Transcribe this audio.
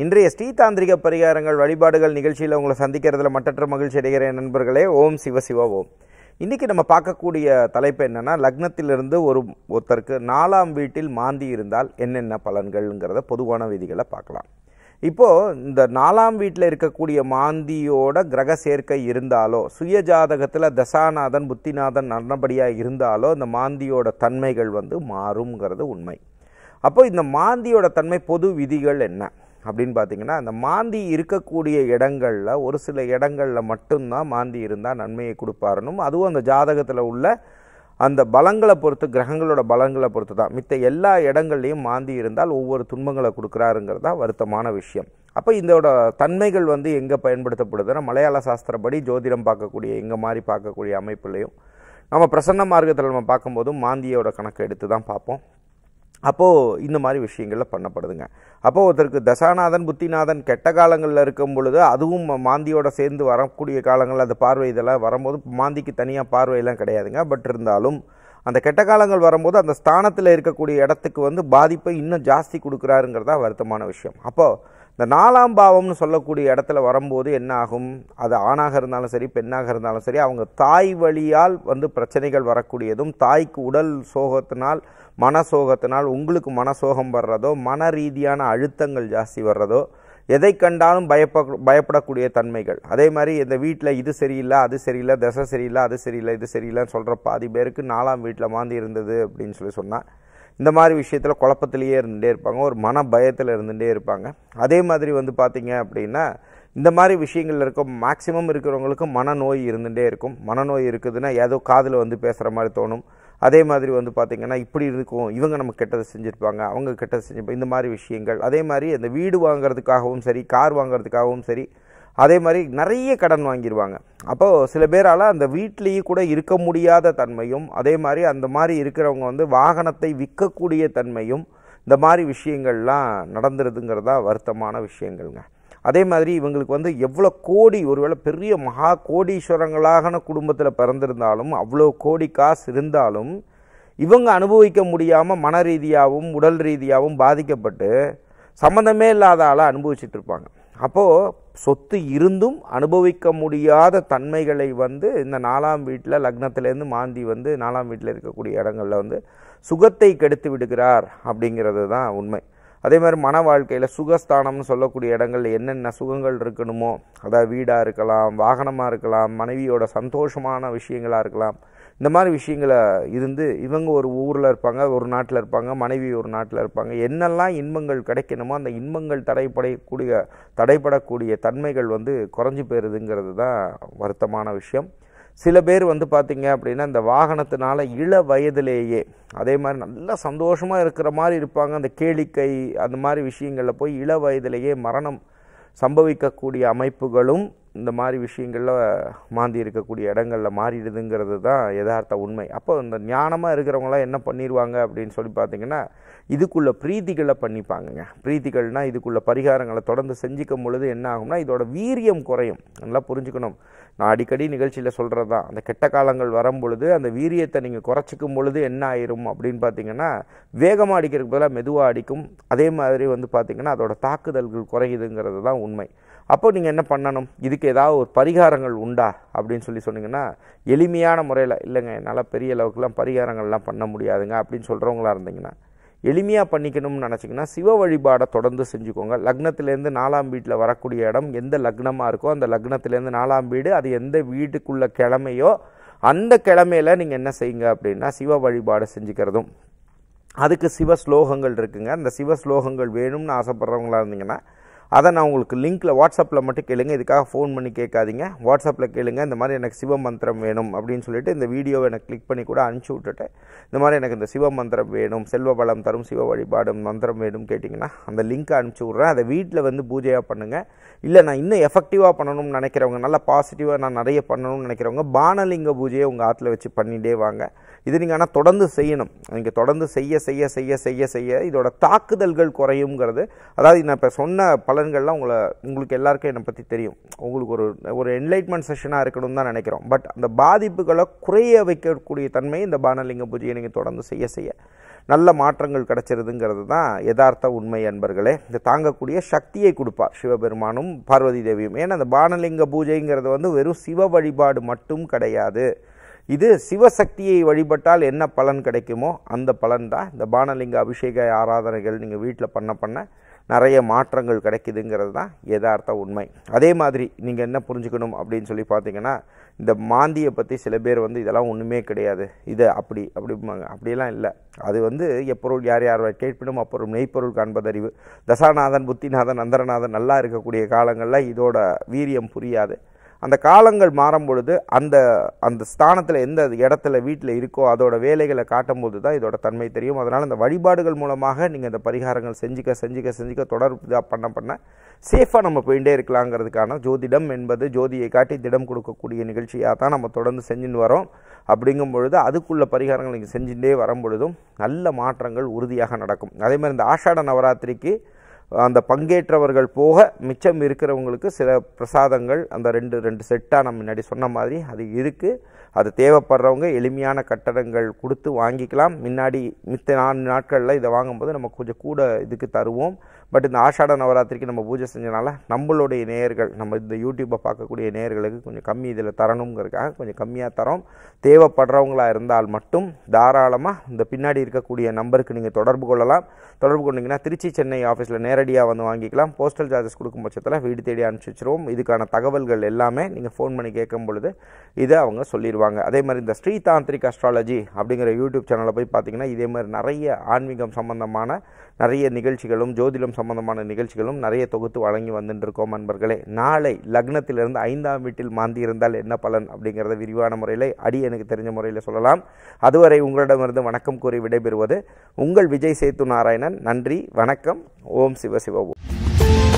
இன்றைய ஸ்ரீதாந்திரிக பரிகாரங்கள் வழிபாடுகள் நிகழ்ச்சியில் உங்களை சந்திக்கிறதுல மட்டற்ற மகிழ்ச்சி அடைகிறேன் நண்பர்களே ஓம் சிவ சிவ ஓம் இன்னைக்கு நம்ம பார்க்கக்கூடிய தலைப்பு என்னன்னா லக்னத்திலிருந்து ஒரு ஒருத்தருக்கு நாலாம் வீட்டில் மாந்தி இருந்தால் என்னென்ன பலன்கள்ங்கிறத பொதுவான விதிகளை பார்க்கலாம் இப்போ இந்த நாலாம் வீட்டில் இருக்கக்கூடிய மாந்தியோட கிரக சேர்க்கை இருந்தாலோ சுய ஜாதகத்தில் தசாநாதன் புத்திநாதன் நல்லபடியாக இருந்தாலோ இந்த மாந்தியோட தன்மைகள் வந்து மாறுங்கிறது உண்மை அப்போ இந்த மாந்தியோட தன்மை பொது விதிகள் என்ன அப்படின்னு பார்த்தீங்கன்னா அந்த மாந்தி இருக்கக்கூடிய இடங்களில் ஒரு சில இடங்களில் மட்டும்தான் மாந்தி இருந்தால் நன்மையை கொடுப்பாருனும் அதுவும் அந்த ஜாதகத்தில் உள்ள அந்த பலங்களை பொறுத்து கிரகங்களோட பலங்களை பொறுத்து தான் மித்த எல்லா இடங்கள்லையும் மாந்தி இருந்தால் ஒவ்வொரு துன்பங்களை கொடுக்குறாருங்கிறது தான் வருத்தமான விஷயம் அப்போ இதோட தன்மைகள் வந்து எங்கே பயன்படுத்தப்படுதுன்னா மலையாள சாஸ்திரப்படி ஜோதிடம் பார்க்கக்கூடிய எங்கே மாதிரி பார்க்கக்கூடிய அமைப்புலையும் நம்ம பிரசன்ன மார்க்கத்தில் நம்ம பார்க்கும்போதும் மாந்தியோட கணக்கு எடுத்து தான் பார்ப்போம் அப்போது இந்த மாதிரி விஷயங்களில் பண்ணப்படுதுங்க அப்போது ஒருத்தருக்கு தசாநாதன் புத்திநாதன் கெட்ட காலங்களில் இருக்கும் பொழுது அதுவும் மாந்தியோட சேர்ந்து வரக்கூடிய காலங்களில் அந்த பார்வை இதெல்லாம் வரும்போது மாந்திக்கு தனியாக பார்வையெல்லாம் கிடையாதுங்க பட் இருந்தாலும் அந்த கெட்ட காலங்கள் வரும்போது அந்த ஸ்தானத்தில் இருக்கக்கூடிய இடத்துக்கு வந்து பாதிப்பை இன்னும் ஜாஸ்தி கொடுக்குறாருங்கிறதா வருத்தமான விஷயம் அப்போது இந்த நாலாம் பாவம்னு சொல்லக்கூடிய இடத்துல வரும்போது என்ன ஆகும் அது ஆணாக இருந்தாலும் சரி பெண்ணாக இருந்தாலும் சரி அவங்க தாய் வழியால் வந்து பிரச்சனைகள் வரக்கூடியதும் தாய்க்கு உடல் சோகத்தினால் மன சோகத்தினால் உங்களுக்கு மனசோகம் வர்றதோ மன ரீதியான அழுத்தங்கள் ஜாஸ்தி வர்றதோ எதை கண்டாலும் பயப்ப பயப்படக்கூடிய தன்மைகள் அதே மாதிரி இந்த வீட்டில் இது சரியில்லை அது சரியில்லை தசை சரியில்லை அது சரியில்லை இது சரியில்லைன்னு சொல்கிற பாதி பேருக்கு நாலாம் வீட்டில் மாந்தி இருந்தது அப்படின்னு சொல்லி சொன்னால் இந்த மாதிரி விஷயத்தில் குழப்பத்திலேயே இருந்துகிட்டே இருப்பாங்க ஒரு மன பயத்தில் இருந்துகிட்டே இருப்பாங்க அதே மாதிரி வந்து பார்த்திங்க அப்படின்னா இந்த மாதிரி விஷயங்கள் இருக்க மேக்சிமம் இருக்கிறவங்களுக்கு மனநோய் இருந்துகிட்டே இருக்கும் மனநோய் இருக்குதுன்னா ஏதோ காதில் வந்து பேசுகிற மாதிரி தோணும் அதே மாதிரி வந்து பார்த்திங்கன்னா இப்படி இருக்கும் இவங்க நமக்கு கெட்டது செஞ்சுருப்பாங்க அவங்க கெட்டது செஞ்சுருப்பாங்க இந்த மாதிரி விஷயங்கள் அதே மாதிரி அந்த வீடு வாங்குறதுக்காகவும் சரி கார் வாங்குறதுக்காகவும் சரி அதே மாதிரி நிறைய கடன் வாங்கிடுவாங்க அப்போது சில பேரால் அந்த வீட்லேயே கூட இருக்க முடியாத தன்மையும் அதே மாதிரி அந்த மாதிரி இருக்கிறவங்க வந்து வாகனத்தை விற்கக்கூடிய தன்மையும் இந்த மாதிரி விஷயங்கள்லாம் நடந்துருதுங்கிறதா வருத்தமான விஷயங்கள்ங்க அதே மாதிரி இவங்களுக்கு வந்து எவ்வளோ கோடி ஒருவேளை பெரிய மகா கோடீஸ்வரங்களாகன குடும்பத்தில் பிறந்திருந்தாலும் அவ்வளோ கோடி காசு இருந்தாலும் இவங்க அனுபவிக்க முடியாமல் மன ரீதியாகவும் உடல் ரீதியாகவும் பாதிக்கப்பட்டு சம்மந்தமே இல்லாத ஆளை அனுபவிச்சுட்டு இருப்பாங்க அப்போது சொத்து இருந்தும் அனுபவிக்க முடியாத தன்மைகளை வந்து இந்த நாலாம் வீட்டில் லக்னத்திலேருந்து மாந்தி வந்து நாலாம் வீட்டில் இருக்கக்கூடிய இடங்களில் வந்து சுகத்தை கெடுத்து விடுகிறார் அப்படிங்கிறது தான் உண்மை அதே மாதிரி மன வாழ்க்கையில் சுகஸ்தானம்னு சொல்லக்கூடிய இடங்கள்ல என்னென்ன சுகங்கள் இருக்கணுமோ அதாவது வீடாக இருக்கலாம் வாகனமாக இருக்கலாம் மனைவியோட சந்தோஷமான விஷயங்களாக இருக்கலாம் இந்த மாதிரி விஷயங்களை இருந்து இவங்க ஒரு ஊரில் இருப்பாங்க ஒரு நாட்டில் இருப்பாங்க மனைவி ஒரு நாட்டில் இருப்பாங்க என்னெல்லாம் இன்பங்கள் கிடைக்கணுமோ அந்த இன்பங்கள் தடைப்படக்கூடிய தடைப்படக்கூடிய தன்மைகள் வந்து குறைஞ்சி போயிருதுங்கிறது தான் வருத்தமான விஷயம் சில பேர் வந்து பார்த்திங்க அப்படின்னா இந்த வாகனத்தினால இள வயதிலேயே அதே மாதிரி நல்லா சந்தோஷமாக இருக்கிற மாதிரி இருப்பாங்க அந்த கேளிக்கை அந்த மாதிரி விஷயங்களில் போய் இள வயதிலேயே மரணம் சம்பவிக்கக்கூடிய அமைப்புகளும் இந்த மாதிரி விஷயங்களில் மாந்தி இருக்கக்கூடிய இடங்களில் மாறிடுதுங்கிறது தான் யதார்த்த உண்மை அப்போ இந்த ஞானமாக இருக்கிறவங்களாம் என்ன பண்ணிடுவாங்க அப்படின்னு சொல்லி பார்த்தீங்கன்னா இதுக்குள்ள பிரீத்திகளை பண்ணிப்பாங்கங்க பிரீத்திகள்னால் இதுக்குள்ள பரிகாரங்களை தொடர்ந்து செஞ்சுக்கும் பொழுது என்ன ஆகும்னா இதோட வீரியம் குறையும் நல்லா புரிஞ்சுக்கணும் நான் அடிக்கடி நிகழ்ச்சியில் சொல்கிறது தான் அந்த கெட்ட காலங்கள் வரும் பொழுது அந்த வீரியத்தை நீங்கள் குறைச்சிக்கும் பொழுது என்ன ஆயிரும் அப்படின்னு பார்த்தீங்கன்னா வேகமாக அடிக்கிறதுக்கு பதிலாக மெதுவாக அடிக்கும் அதே மாதிரி வந்து பார்த்திங்கன்னா அதோட தாக்குதல்கள் குறையுதுங்கிறது தான் உண்மை அப்போ நீங்கள் என்ன பண்ணணும் இதுக்கு ஏதாவது ஒரு பரிகாரங்கள் உண்டா அப்படின்னு சொல்லி சொன்னீங்கன்னா எளிமையான முறையில் இல்லைங்க என்னால் பெரிய அளவுக்குலாம் பரிகாரங்கள்லாம் பண்ண முடியாதுங்க அப்படின்னு சொல்கிறவங்களா இருந்தீங்கன்னா எளிமையாக பண்ணிக்கணும்னு நினச்சிங்கன்னா சிவ வழிபாடை தொடர்ந்து செஞ்சுக்கோங்க லக்னத்திலேருந்து நாலாம் வீட்டில் வரக்கூடிய இடம் எந்த லக்னமாக இருக்கோ அந்த லக்னத்திலேருந்து நாலாம் வீடு அது எந்த வீட்டுக்குள்ள கிழமையோ அந்த கிழமையில நீங்கள் என்ன செய்யுங்க அப்படின்னா சிவ வழிபாடு செஞ்சுக்கிறதும் அதுக்கு சிவ ஸ்லோகங்கள் இருக்குங்க அந்த சிவ ஸ்லோகங்கள் வேணும்னு ஆசைப்பட்றவங்களா இருந்தீங்கன்னா அதை நான் உங்களுக்கு லிங்க்கில் வாட்ஸ்அப்பில் மட்டும் கேளுங்க இதுக்காக ஃபோன் பண்ணி கேட்காதீங்க வாட்ஸ்அப்பில் கேளுங்க இந்த மாதிரி எனக்கு சிவ மந்திரம் வேணும் அப்படின்னு சொல்லிட்டு இந்த வீடியோவை எனக்கு கிளிக் பண்ணி கூட அனுப்பிச்சி விட்டுட்டு இந்த மாதிரி எனக்கு இந்த சிவ மந்திரம் வேணும் செல்வ பலம் தரும் சிவ வழிபாடு மந்திரம் வேணும் கேட்டிங்கன்னா அந்த லிங்க்கை அனுப்பிச்சி விட்றேன் அதை வீட்டில் வந்து பூஜையாக பண்ணுங்கள் இல்லை நான் இன்னும் எஃபெக்டிவாக பண்ணணும்னு நினைக்கிறவங்க நல்லா பாசிட்டிவாக நான் நிறைய பண்ணணும்னு நினைக்கிறவங்க பானலிங்க பூஜையை உங்கள் ஆற்றுல வச்சு பண்ணிகிட்டே வாங்க இது நீங்கள் ஆனால் தொடர்ந்து செய்யணும் நீங்கள் தொடர்ந்து செய்ய செய்ய செய்ய செய்ய செய்ய இதோட தாக்குதல்கள் குறையுங்கிறது அதாவது நான் இப்போ சொன்ன பல பலன்கள்லாம் உங்களை உங்களுக்கு எல்லாருக்கும் என்னை பற்றி தெரியும் உங்களுக்கு ஒரு ஒரு என்லைட்மெண்ட் செஷனாக இருக்கணும்னு தான் நினைக்கிறோம் பட் அந்த பாதிப்புகளை குறைய வைக்கக்கூடிய தன்மை இந்த பானலிங்க பூஜையை நீங்கள் தொடர்ந்து செய்ய செய்ய நல்ல மாற்றங்கள் கிடைச்சிருதுங்கிறது தான் யதார்த்த உண்மை அன்பர்களே இந்த தாங்கக்கூடிய சக்தியை கொடுப்பார் சிவபெருமானும் பார்வதி தேவியும் ஏன்னா அந்த பானலிங்க பூஜைங்கிறது வந்து வெறும் சிவ வழிபாடு மட்டும் கிடையாது இது சிவசக்தியை வழிபட்டால் என்ன பலன் கிடைக்குமோ அந்த பலன் தான் இந்த பானலிங்க அபிஷேக ஆராதனைகள் நீங்கள் வீட்டில் பண்ண பண்ண நிறைய மாற்றங்கள் கிடைக்குதுங்கிறது தான் யதார்த்த உண்மை அதே மாதிரி நீங்கள் என்ன புரிஞ்சுக்கணும் அப்படின்னு சொல்லி பார்த்தீங்கன்னா இந்த மாந்தியை பற்றி சில பேர் வந்து இதெல்லாம் ஒன்றுமே கிடையாது இது அப்படி அப்படிம்பாங்க அப்படியெல்லாம் இல்லை அது வந்து எப்பொருள் யார் யார் கேட்பினும் அப்பொருள் மெய்ப்பொருள் காண்பதறிவு தசாநாதன் புத்திநாதன் அந்தரநாதன் நல்லா இருக்கக்கூடிய காலங்களில் இதோட வீரியம் புரியாது அந்த காலங்கள் மாறும் பொழுது அந்த அந்த ஸ்தானத்தில் எந்த இடத்துல வீட்டில் இருக்கோ அதோட வேலைகளை காட்டும்போது தான் இதோட தன்மை தெரியும் அதனால் இந்த வழிபாடுகள் மூலமாக நீங்கள் இந்த பரிகாரங்கள் செஞ்சுக்க செஞ்சுக்க செஞ்சுக்க தொடர் இதாக பண்ண பண்ண சேஃபாக நம்ம போயிட்டே இருக்கலாங்கிறதுக்கான ஜோதிடம் என்பது ஜோதியை காட்டி திடம் கொடுக்கக்கூடிய நிகழ்ச்சியாக தான் நம்ம தொடர்ந்து செஞ்சுன்னு வரோம் அப்படிங்கும் பொழுது அதுக்குள்ள பரிகாரங்கள் நீங்கள் செஞ்சுட்டே வரும் பொழுதும் நல்ல மாற்றங்கள் உறுதியாக நடக்கும் அதே மாதிரி இந்த ஆஷாட நவராத்திரிக்கு அந்த பங்கேற்றவர்கள் போக மிச்சம் இருக்கிறவங்களுக்கு சில பிரசாதங்கள் அந்த ரெண்டு ரெண்டு செட்டாக நம்ம முன்னாடி சொன்ன மாதிரி அது இருக்குது அது தேவைப்படுறவங்க எளிமையான கட்டடங்கள் கொடுத்து வாங்கிக்கலாம் முன்னாடி மித்த நான்கு நாட்களில் இதை வாங்கும்போது நம்ம கொஞ்சம் கூட இதுக்கு தருவோம் பட் இந்த ஆஷாட நவராத்திரிக்கு நம்ம பூஜை செஞ்சனால நம்மளுடைய நேயர்கள் நம்ம இந்த யூடியூப்பை பார்க்கக்கூடிய நேயர்களுக்கு கொஞ்சம் கம்மி இதில் தரணுங்கிறதுக்காக கொஞ்சம் கம்மியாக தரோம் தேவைப்படுறவங்களா இருந்தால் மட்டும் தாராளமாக இந்த பின்னாடி இருக்கக்கூடிய நம்பருக்கு நீங்கள் தொடர்பு கொள்ளலாம் தொடர்பு கொண்டீங்கன்னா திருச்சி சென்னை ஆஃபீஸில் நேரடியாக வந்து வாங்கிக்கலாம் போஸ்டல் சார்ஜஸ் கொடுக்கும் பட்சத்தில் வீடு தேடி அனுப்பிச்சி வச்சிருவோம் இதுக்கான தகவல்கள் எல்லாமே நீங்கள் ஃபோன் பண்ணி கேட்கும் பொழுது இதை அவங்க சொல்லிடுவாங்க அதே மாதிரி இந்த ஸ்ரீ தாந்திரிக் அஸ்ட்ராலஜி அப்படிங்கிற யூடியூப் சேனலில் போய் பார்த்தீங்கன்னா இதே மாதிரி நிறைய ஆன்மீகம் சம்பந்தமான நிறைய நிகழ்ச்சிகளும் ஜோதிடம் சம்பந்தமான நிகழ்ச்சிகளும் நிறைய தொகுத்து வழங்கி வந்துட்டு இருக்கோம் நண்பர்களே நாளை லக்னத்திலிருந்து ஐந்தாம் வீட்டில் மாந்தி இருந்தால் என்ன பலன் அப்படிங்கிறத விரிவான முறையில் அடி எனக்கு தெரிஞ்ச முறையில் சொல்லலாம் அதுவரை உங்களிடமிருந்து வணக்கம் கூறி விடைபெறுவது உங்கள் விஜய் சேத்து நாராயணன் நன்றி வணக்கம் ஓம் சிவ சிவ ஓம்